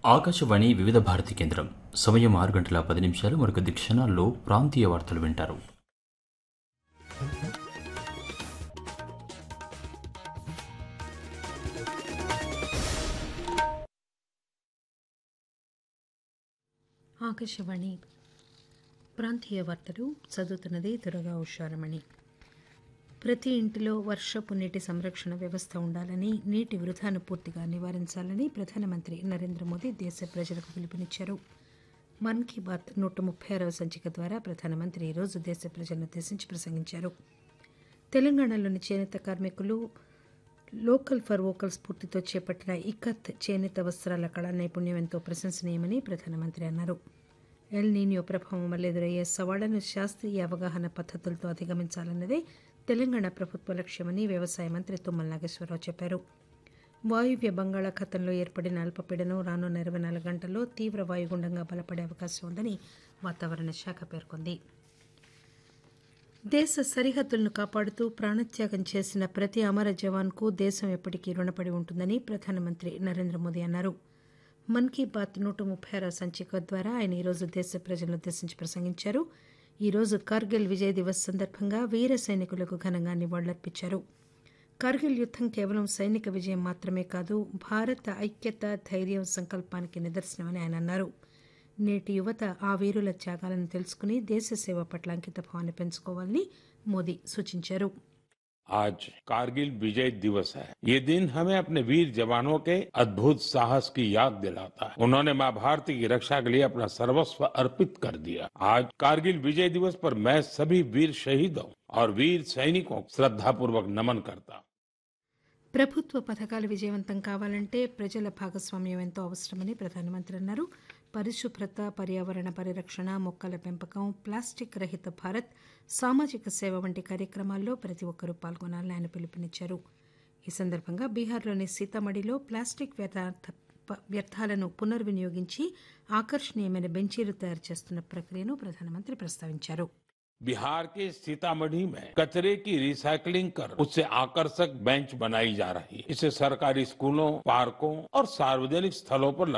ఆకాశవాణి వివిధ భారతి కేంద్రం సమయం ఆరు గంటల పది నిమిషాలు మరొక క్షణాల్లో ప్రాంతీయ వార్తలు వింటారు ఆకాశవాణి ప్రాంతీయ వార్తలు చదువుతున్నది దురగా ఉషారమణి ప్రతి ఇంటిలో వర్షపు నీటి సంరక్షణ వ్యవస్థ ఉండాలని నీటి వృధాను పూర్తిగా నివారించాలని ప్రధానమంత్రి నరేంద్ర మోదీ దేశ ప్రజలకు పిలుపునిచ్చారు మన్ కీ బాత్ నూట ముప్పై ఆరవ సంచిక ద్వారా ప్రధానమంత్రి ఈరోజు దేశ ప్రజలను ఉద్దేశించి ప్రసంగించారు తెలంగాణలోని చేనేత కార్మికులు లోకల్ ఫర్ వోకల్ స్ఫూర్తితో చేపట్టిన ఇకత్ చేనేత వస్త్రాల కళా నైపుణ్యం ఎంతో ప్రశంసనీయమని ప్రధానమంత్రి అన్నారు ఎల్ నీనియో ప్రభావం వల్ల ఎదురయ్యే సవాళ్లను శాస్త్రీయ అవగాహన పద్ధతులతో అధిగమించాలన్నదే తెలంగాణ ప్రభుత్వ లక్ష్యమని వ్యవసాయ మంత్రి తుమ్మల నాగేశ్వరరావు చెప్పారు వాయువ్య బంగాళాఖాతంలో ఏర్పడిన అల్పపీడనం రానున్న ఇరవై నాలుగు గంటల్లో తీవ్ర వాయుగుండంగా బలపడే అవకాశం ఉందని వాతావరణ శాఖ పేర్కొంది దేశ సరిహద్దులను కాపాడుతూ ప్రాణత్యాగం చేసిన ప్రతి అమర జవాన్కు దేశం ఎప్పటికీ రుణపడి ఉంటుందని ప్రధానమంత్రి నరేంద్ర మోదీ అన్నారు మన్ కీ బాత్ నూట ముప్పై ఆరవ సంచిక ద్వారా ఆయన ఈరోజు దేశ ప్రజలను ఉద్దేశించి ప్రసంగించారు ఈరోజు కార్గిల్ విజయ్ దివస్ సందర్భంగా వీర సైనికులకు ఘనంగా నివాళులర్పించారు కార్గిల్ యుద్దం కేవలం సైనిక విజయం మాత్రమే కాదు భారత ఐక్యత ధైర్యం సంకల్పానికి నిదర్శనమని ఆయన అన్నారు నేటి యువత ఆ వీరుల త్యాగాలను తెలుసుకుని దేశ సేవ పట్ల అంకిత భావాన్ని పెంచుకోవాలని మోదీ సూచించారు आज कारगिल विजय दिवस है ये दिन हमें अपने वीर जवानों के अद्भुत साहस की याद दिलाता है उन्होंने मां भारती की रक्षा के लिए अपना सर्वस्व अर्पित कर दिया आज कारगिल विजय दिवस पर मैं सभी वीर शहीदों और वीर सैनिकों को श्रद्धापूर्वक नमन करता हूं ప్రభుత్వ పథకాలు విజయవంతం కావాలంటే ప్రజల భాగస్వామ్యం ఎంతో అవసరమని ప్రధానమంత్రి అన్నారు పరిశుభ్రత పర్యావరణ పరిరక్షణ మొక్కల పెంపకం ప్లాస్టిక్ రహిత భారత్ సామాజిక సేవ వంటి కార్యక్రమాల్లో ప్రతి ఒక్కరూ పాల్గొనాలని ఆయన పిలుపునిచ్చారు ఈ సందర్భంగా బీహార్లోని సీతామఢిలో ప్లాస్టిక్ వ్యర్థ వ్యర్థాలను పునర్వినియోగించి ఆకర్షణీయమైన బెంచీలు తయారు చేస్తున్న ప్రక్రియను ప్రధానమంత్రి ప్రస్తావించారు बिहार के सीतामढ़ी में कचरे की रिसाइकलिंग कर उससे आकर्षक बेंच बनाई जा रही है इसे सरकारी स्कूलों पार्कों और सार्वजनिक स्थलों पर